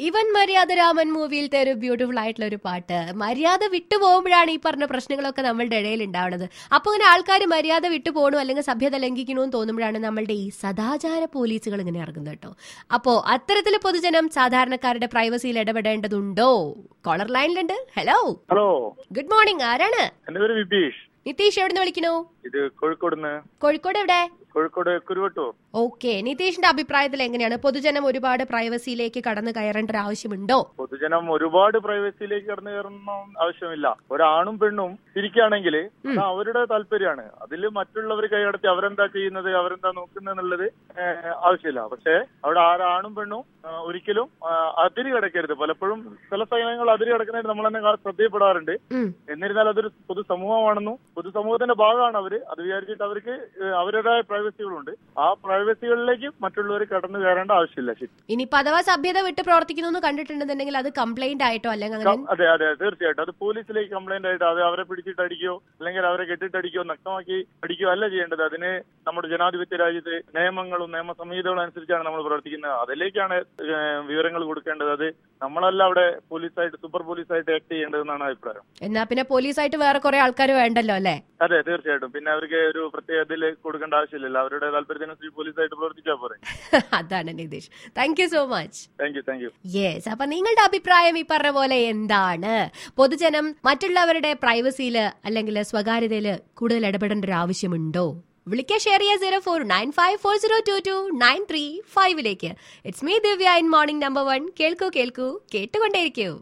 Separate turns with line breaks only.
ഇവൻ മര്യാദ രാമൻ മൂവിയിലത്തെ ഒരു ബ്യൂട്ടിഫുൾ ആയിട്ടുള്ള ഒരു പാട്ട് മര്യാദ വിട്ടു പോകുമ്പോഴാണ് ഈ പറഞ്ഞ പ്രശ്നങ്ങളൊക്കെ നമ്മളുടെ ഇടയിൽ ഉണ്ടാവുന്നത് അപ്പൊ ഇങ്ങനെ ആൾക്കാർ മര്യാദ വിട്ടു പോകണു അല്ലെങ്കിൽ സഭ്യത ലംഘിക്കണമെന്ന് തോന്നുമ്പോഴാണ് നമ്മളുടെ ഈ സദാചാര പോലീസുകൾ ഇങ്ങനെ ഇറങ്ങുന്നത് കേട്ടോ അപ്പോ അത്തരത്തിൽ പൊതുജനം സാധാരണക്കാരുടെ പ്രൈവസിയിൽ ഇടപെടേണ്ടതുണ്ടോ കോളർ ലൈനിലുണ്ട് ഹലോ
ഹലോ
ഗുഡ് മോർണിംഗ് ആരാണ്
എന്റെ പേര് വിബീഷ്
നിതീഷ് എവിടെ നിന്ന് വിളിക്കണു
ഇത് കോഴിക്കോടുന്ന്
കോഴിക്കോട് എവിടെ
കോഴിക്കോട് കുരുവട്ടൂർ
ഓക്കെ നിതീഷിന്റെ അഭിപ്രായത്തിൽ എങ്ങനെയാണ് പൊതുജനം ഒരുപാട് പ്രൈവസിയിലേക്ക് കടന്നു കയറേണ്ട ഒരു ആവശ്യമുണ്ടോ
പൊതുജനം ഒരുപാട് പ്രൈവസിയിലേക്ക് കടന്നു കയറുന്ന ആവശ്യമില്ല ഒരാണും പെണ്ണും ഇരിക്കുകയാണെങ്കിൽ അത് അവരുടെ താല്പര്യമാണ് അതിൽ മറ്റുള്ളവർ കൈകടത്തി അവരെന്താ ചെയ്യുന്നത് അവരെന്താ നോക്കുന്നത് എന്നുള്ളത് ഏഹ്, ആവശ്യമില്ല പക്ഷേ അവിടെ ആരാണും പെണ്ണും ആ, ഒരിക്കലും ആ, അതിര് കിടക്കരുത് പലപ്പോഴും ചില സ്ഥലങ്ങൾ അതിര് കിടക്കുന്നതായിട്ട് നമ്മൾ തന്നെ കാ- ശ്രദ്ധയിൽപ്പെടാറുണ്ട്
ഉം
എന്നിരുന്നാൽ അതൊരു പൊതുസമൂഹമാണെന്നും പൊതുസമൂഹത്തിന്റെ ഭാഗമാണ് അവര് അത് വിചാരിച്ചിട്ട് അവർക്ക് ഏഹ്, അവരുടേതായ പ്രൈവസികളുണ്ട് ആ പ്രൈവസികളിലേക്ക് മറ്റുള്ളവർ കടന്നു കയറേണ്ട ആവശ്യമില്ല ശരി
ഇനിയിപ്പോ അഥവാ സഭ്യത വിട്ട് പ്രവർത്തിക്കുന്നു എന്ന് കണ്ടിട്ടുണ്ടെന്നുണ്ടെങ്കിൽ അത് കംപ്ലൈന്റ് ആയിട്ടോ അല്ലെങ്കിൽ അങ്ങനെ
അതെ അതെ തീർച്ചയായിട്ടും അത് പോലീസിലേക്ക് കംപ്ലൈന്റ് ആയിട്ട് അത് അവരെ പിടിച്ചിട്ട് അടിക്കോ അല്ലെങ്കിൽ അവരെ കെട്ടിട്ടടിക്കോ നഗ്നമാക്കി അടിക്കോ അല്ല ചെയ്യേണ്ടത് അതിന് നമ്മുടെ ജനാധിപത്യ രാജ്യത്ത് നിയമങ്ങളും നിയമസംഹിതകളും അനുസരിച്ചാണ് നമ്മൾ പ്രവർത്തിക്കുന്നത് അതിലേക്കാണ് ഏഹ്, വിവരങ്ങൾ കൊടുക്കേണ്ടത് അത് നമ്മളല്ല അവിടെ പോലീസായിട്ട് സൂപ്പർ പോലീസായിട്ട് ആക്ട് ചെയ്യേണ്ടതെന്നാണ് അഭിപ്രായം
എന്നാ പിന്നെ പോലീസായിട്ട് വേറെ കുറെ ആൾക്കാർ വേണ്ടല്ലോ അല്ലെ
അതെ തീർച്ചയായിട്ടും പിന്നെ അവർക്ക് ഒരു പ്രത്യേക ഇതിൽ കൊടുക്കേണ്ട ആവശ്യമില്ലല്ലോ അവരുടെ താല്പര്യത്തിനനുസരിച്ച് പോലീസായിട്ട് പ്രവർത്തിച്ചാൽ പോരെ
അതാണ് Nitish thank you so much
thank you thank you
yes അപ്പൊ നിങ്ങളുടെ അഭിപ്രായം ഈ പറഞ്ഞ പോലെ എന്താണ് പൊതുജനം മറ്റുള്ളവരുടെ പ്രൈവസിയിൽ അല്ലെങ്കിൽ സ്വകാര്യതയിൽ കൂടുതൽ ഇടപെടേണ്ട ഒരു ആവശ്യമുണ്ടോ വിളിക്കുക ഷെയർ ചെയ്യുക zero four nine five four zero two two nine three ഫൈവിലേക്ക് it's me Divya in morning number one കേൾക്കൂ കേൾക്കൂ കേട്ടുകൊണ്ടേയിരിക്കൂ